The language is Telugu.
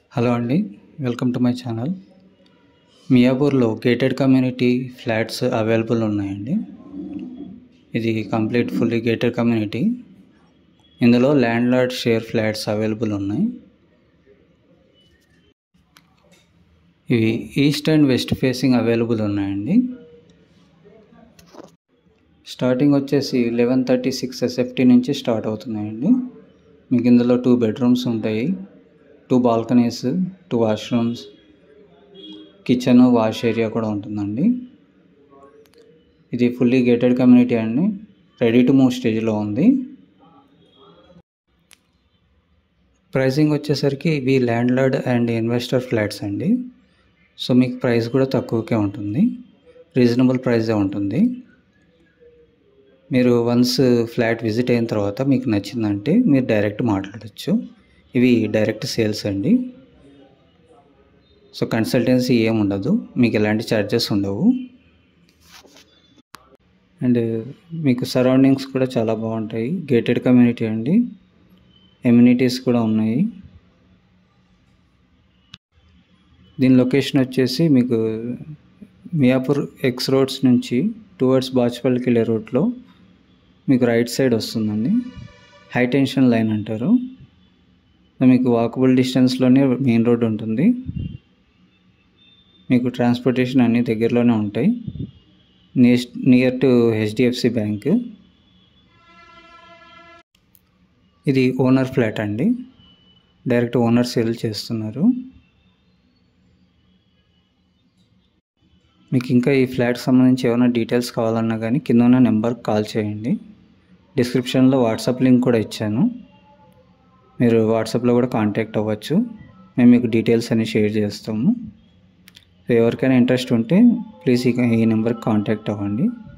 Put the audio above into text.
హలో అండి వెల్కమ్ టు మై ఛానల్ మియాపూర్లో గేటెడ్ కమ్యూనిటీ ఫ్లాట్స్ అవైలబుల్ ఉన్నాయండి ఇది కంప్లీట్ ఫుల్లీ గేటెడ్ కమ్యూనిటీ ఇందులో landlord share flats available ఉన్నాయి ఇవి east and west facing available ఉన్నాయండి స్టార్టింగ్ వచ్చేసి లెవెన్ థర్టీ సిక్స్ ఎస్ఎఫ్టీ నుంచి స్టార్ట్ అవుతున్నాయండి మీకు ఇందులో టూ బెడ్రూమ్స్ ఉంటాయి two balconies two washrooms kitchen wash area కూడా ఉంటుందండి ఇది ఫుల్లీ గేటెడ్ కమ్యూనిటీ అండి రెడీ టు మూవ్ స్టేజ్లో ఉంది ప్రైసింగ్ వచ్చేసరికి ఇవి landlord and investor flats అండి సో మీకు ప్రైస్ కూడా తక్కువకే ఉంటుంది రీజనబుల్ ప్రైజే ఉంటుంది మీరు వన్స్ ఫ్లాట్ విజిట్ అయిన తర్వాత మీకు నచ్చిందంటే మీరు డైరెక్ట్ మాట్లాడచ్చు ఇవి డైరెక్ట్ సేల్స్ అండి సో కన్సల్టెన్సీ ఏం ఉండదు మీకు ఎలాంటి ఛార్జెస్ ఉండవు అండ్ మీకు సరౌండింగ్స్ కూడా చాలా బాగుంటాయి గేటెడ్ కమ్యూనిటీ అండి ఎమ్యూనిటీస్ కూడా ఉన్నాయి దీని లొకేషన్ వచ్చేసి మీకు మియాపూర్ ఎక్స్ రోడ్స్ నుంచి టువర్డ్స్ బాచ్పల్లికి వెళ్ళే రూట్లో మీకు రైట్ సైడ్ వస్తుందండి హై టెన్షన్ లైన్ అంటారు మీకు వాకబుల్ డిస్టెన్స్లోనే మెయిన్ రోడ్ ఉంటుంది మీకు ట్రాన్స్పోర్టేషన్ అన్నీ దగ్గరలోనే ఉంటాయి near near to HDFC bank ఇది ఓనర్ ఫ్లాట్ అండి డైరెక్ట్ ఓనర్ సేల్ చేస్తున్నారు మీకు ఇంకా ఈ ఫ్లాట్కి సంబంధించి ఏమైనా డీటెయిల్స్ కావాలన్నా కానీ కింద ఉన్న నెంబర్కి కాల్ చేయండి డిస్క్రిప్షన్లో వాట్సాప్ లింక్ కూడా ఇచ్చాను మీరు వాట్సాప్లో కూడా కాంటాక్ట్ అవ్వచ్చు మేము మీకు డీటెయిల్స్ అన్ని షేర్ చేస్తాము సో ఎవరికైనా ఇంట్రెస్ట్ ఉంటే ప్లీజ్ ఈ నెంబర్కి కాంటాక్ట్ అవ్వండి